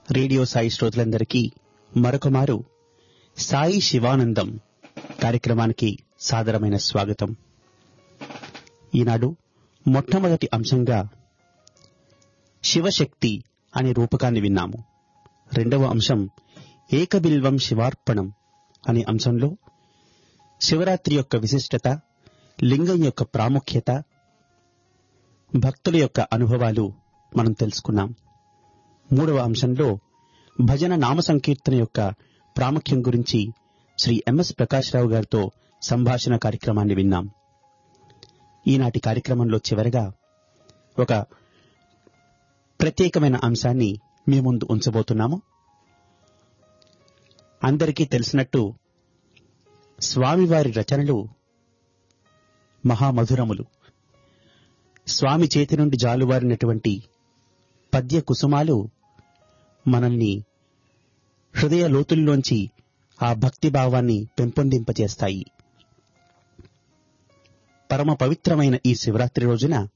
radio Sai శ్రోతలందరికీ మరొకమారు సాయి శివానందం కార్యక్రమానికి సాదరమైన స్వాగతం ఈనాడు మొట్టమొదటి అంశంగా శివశక్తి అనే రూపకాన్ని విన్నాము రెండవ అంశం ఏకబిల్వం శివార్పణం అనే అంశంలో శివరాత్రి యొక్క విశిష్టత లింగం యొక్క ప్రాముఖ్యత భక్తుల యొక్క అనుభవాలు మనం తెలుసుకున్నాం మూడవ అంశంలో భజన నామ సంకీర్తన యొక్క ప్రాముఖ్యం గురించి శ్రీ ఎంఎస్ ప్రకాశ్రావు గారితో సంభాషణ కార్యక్రమాన్ని విన్నాం ఈనాటి కార్యక్రమంలో చివరగా ఒక ప్రత్యేకమైన అంశాన్ని మీ ముందు ఉంచబోతున్నాము అందరికీ తెలిసినట్టు స్వామివారి రచనలు మహామధురములు స్వామి చేతి నుండి జాలువారినటువంటి పద్య కుసుమాలు మనల్ని హృదయ లోతుల్లోంచి ఆ భక్తి భావాన్ని పెంపొందింపజేస్తాయి పరమ పవిత్రమైన ఈ శివరాత్రి రోజున